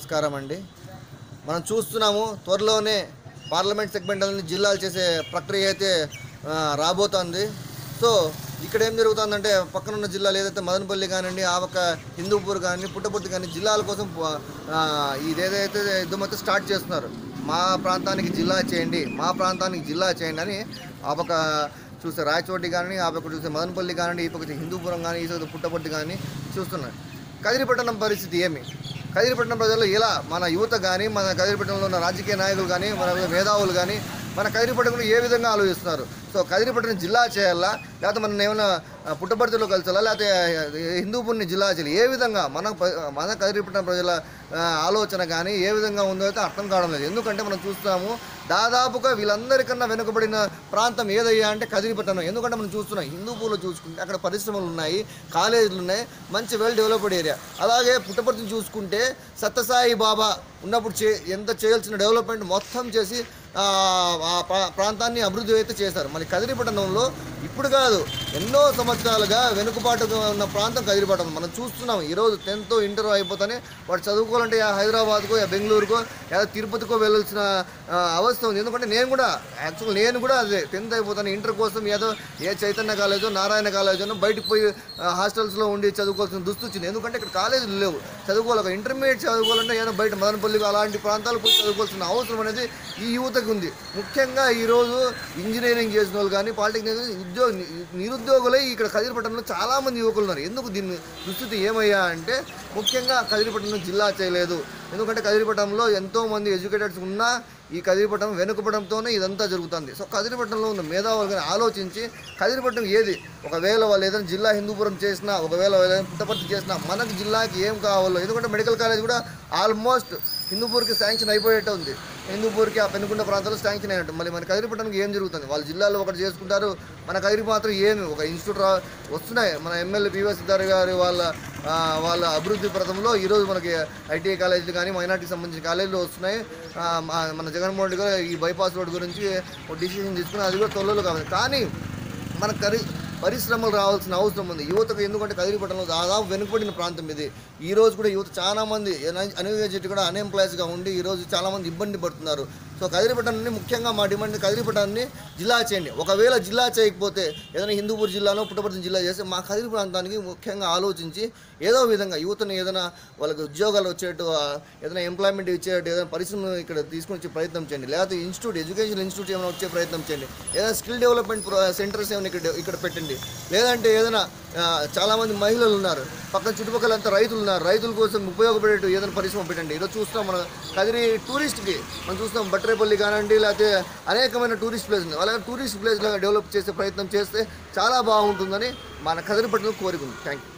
నమస్కారం అండి మనం చూస్తున్నాము త్వరలోనే పార్లమెంట్ సెగ్మెంట్లని జిల్లాలు చేసే ప్రక్రియ అయితే ఆ, రాబోతోంది సో ఇక్కడ ఏం జరుగుతుందంటే పక్కన ఉన్న జిల్లాలు ఏదైతే మదనపల్లి కానివ్వండి ఆవక హిందూపూర్ కానీ పుట్టపర్తి కానీ జిల్లాల కోసం ఆ, ఇదేదైతే యుద్ధమైతే స్టార్ట్ చేస్తున్నారు మా ప్రాంతానికి జిల్లా చేయండి మా ప్రాంతానికి జిల్లా చేయండి అని ఆ పక్క చూస్తే రాయచోటి కానీ ఆ పక్క చూస్తే మదనపల్లి కానివ్వండి ఈ పక్క చూస్తే హిందూపురం కానీ ఈ పక్క పుట్టపర్తి కానీ చూస్తున్నారు కదిరిపట్టణం పరిస్థితి ఏమి కదిరిపట్నం ప్రజలు ఇలా మన యువత కానీ మన కదిరిపట్నంలో ఉన్న రాజకీయ నాయకులు కానీ మన మేధావులు కానీ మన కదిరిపట్టణంలో ఏ విధంగా ఆలోచిస్తున్నారు సో కదిరిపట్టణం జిల్లా చేయాలా లేకపోతే మనం ఏమైనా ఆ, పుట్టపర్తిలో కలిసాలా లేకపోతే హిందూపూర్ని జిల్లా చేయాలి ఏ విధంగా మన ప- మన కదిరిపట్నం ప్రజల ఆ, ఆలోచన కానీ ఏ విధంగా ఉందో అయితే అర్థం కావడం లేదు ఎందుకంటే మనం చూస్తాము దాదాపుగా వీళ్ళందరికన్నా వెనుకబడిన ప్రాంతం ఏదయ్యా అంటే కదిరిపట్టణం ఎందుకంటే మనం చూస్తున్నాం హిందూపూర్లో చూసుకుంటే అక్కడ పరిశ్రమలు ఉన్నాయి కాలేజీలు ఉన్నాయి మంచి వెల్ డెవలప్డ్ ఏరియా అలాగే పుట్టపర్తిని చూసుకుంటే సత్యసాయి బాబా ఉన్నప్పుడు చే ఎంత చేయాల్సిన డెవలప్మెంట్ మొత్తం చేసి ఆ, ఆ ప్రా- ప్రాంతాన్ని అభివృద్ధి అయితే చేశారు మరి కదిరిపట్టణంలో ఇప్పుడు కాదు ఎన్నో సంవత్సరాలుగా వెనుకబాటుగా ఉన్న ప్రాంతం కదిరిపట్టణం మనం చూస్తున్నాం ఈరోజు టెన్త్ ఇంటర్ అయిపోతానే వాడు చదువుకోవాలంటే యా హైదరాబాద్కో యా బెంగళూరుకో లేదా తిరుపతికో వెళ్ళాల్సిన ఆ, అవస్థ ఉంది ఎందుకంటే నేను కూడా యాక్చువల్ నేను కూడా అదే టెన్త్ అయిపోతాను ఇంటర్ కోసం ఏదో ఏ చైతన్య కాలేజో నారాయణ కాలేజో బయటకు పోయి ఆ, హాస్టల్స్లో ఉండి చదువుకోవాల్సిన దుస్తు వచ్చింది ఎందుకంటే ఇక్కడ కాలేజీలు లేవు చదువుకోవాలి ఒక ఇంటర్మీడియట్ చదువుకోవాలంటే ఏదో బయట మదనపల్లికి అలాంటి ప్రాంతాలకు పోయి చదువుకోవాల్సిన అవసరం అనేది ఈ యువతకు ఉంది ముఖ్యంగా ఈరోజు ఇంజనీరింగ్ చేసిన వాళ్ళు కానీ పాలిటెక్నిక్ ఉద్యోగ నిరుద్యోగులే ఇక్కడ కదిరిపట్నంలో చాలామంది యువకులు ఉన్నారు ఎందుకు దీని దుస్థితి ఏమయ్యా అంటే ముఖ్యంగా కదిరిపట్నం జిల్లా చేయలేదు ఎందుకంటే కదిరిపట్నంలో ఎంతోమంది ఎడ్యుకేటెడ్స్ ఉన్నా ఈ కదిరిపట్నం వెనుకబడంతోనే ఇదంతా జరుగుతుంది సో కదిరిపట్నంలో ఉన్న మేధావులు కానీ ఆలోచించి కదిరిపట్నం ఏది ఒకవేళ వాళ్ళు ఏదైనా జిల్లా హిందూపురం చేసినా ఒకవేళ ఏదైనా పుట్టపర్తి చేసినా మనకు జిల్లాకి ఏం కావాలో ఎందుకంటే మెడికల్ కాలేజ్ కూడా ఆల్మోస్ట్ హిందూపూర్కి శాంక్షన్ అయిపోయేట్టు ఉంది హిందూపూర్కి ఆ పెనుకొండ ప్రాంతాల్లో శాంక్షన్ అయినట్టు మళ్ళీ మన కదిరిపట్నంకి ఏం జరుగుతుంది వాళ్ళ జిల్లాలో ఒకటి చేసుకుంటారు మన కదిరి మాత్రం ఏమి ఒక ఇన్స్టిట్యూట్ రా వస్తున్నాయి మన ఎమ్మెల్యే పివై సిద్ధార్థ గారి వాళ్ళ ఆ, వాళ్ళ అభివృద్ధి ప్రథంలో ఈరోజు మనకి ఐటీఐ కాలేజీలు కానీ మైనార్టీకి సంబంధించిన కాలేజీలు వస్తున్నాయి ఆ, మా- మన జగన్మోహన్ రెడ్డి గారు ఈ బైపాస్ రోడ్ గురించి ఒక డిసిషన్ తీసుకుని అది కూడా తొలలు కావాలి కానీ మన కరి పరిశ్రమలు రావాల్సిన అవసరం ఉంది యువతకు ఎందుకంటే కదిరిపట్నంలో దాదాపు వెనుకబడిన ప్రాంతం ఇది ఈ రోజు కూడా యువత చాలా మంది అన్ఎడ్యుకేటెడ్ కూడా అన్ఎంప్లాయీస్గా ఉండి ఈ రోజు చాలా మంది ఇబ్బంది పడుతున్నారు సో కదిరిపట్నాన్ని ముఖ్యంగా మా డిమాండ్ కదిరిపట్నాన్ని జిల్లా చేయండి ఒకవేళ జిల్లా చేయకపోతే ఏదైనా హిందూపూర్ జిల్లాలో పుట్టపర్తి జిల్లా చేస్తే మా కదిరి ప్రాంతానికి ముఖ్యంగా ఆలోచించి ఏదో విధంగా యువతను ఏదైనా వాళ్ళకి ఉద్యోగాలు వచ్చేట్టు ఆ, ఏదైనా ఎంప్లాయ్మెంట్ ఇచ్చేట్టు ఏదైనా పరిశ్రమ ఇక్కడ తీసుకొని వచ్చే ప్రయత్నం చేయండి లేకపోతే ఇన్స్టిట్యూట్ ఎడ్యుకేషన్ ఇన్స్టిట్యూట్ ఏమైనా వచ్చే ప్రయత్నం చేయండి ఏదైనా స్కిల్ డెవలప్మెంట్ సెంటర్స్ ఏమైనా ఇక్కడ ఇక్కడ పెట్టండి లేదంటే ఏదైనా ఆ, చాలామంది మహిళలు ఉన్నారు పక్కన చుట్టుపక్కల అంతా రైతులు ఉన్నారు రైతుల కోసం ఉపయోగపడేట్టు ఏదైనా పరిశ్రమ పెట్టండి ఈరోజు చూస్తాం మన కదిరి టూరిస్ట్కి మనం చూస్తాం బట్రేపల్లి కానివ్వండి లేకపోతే అనేకమైన టూరిస్ట్ ప్లేస్ ఉంది అలాగే టూరిస్ట్ ప్లేస్లో డెవలప్ చేసే ప్రయత్నం చేస్తే చాలా బాగుంటుందని మన కదిరిపట్నం కోరిక ఉంది థ్యాంక్ యూ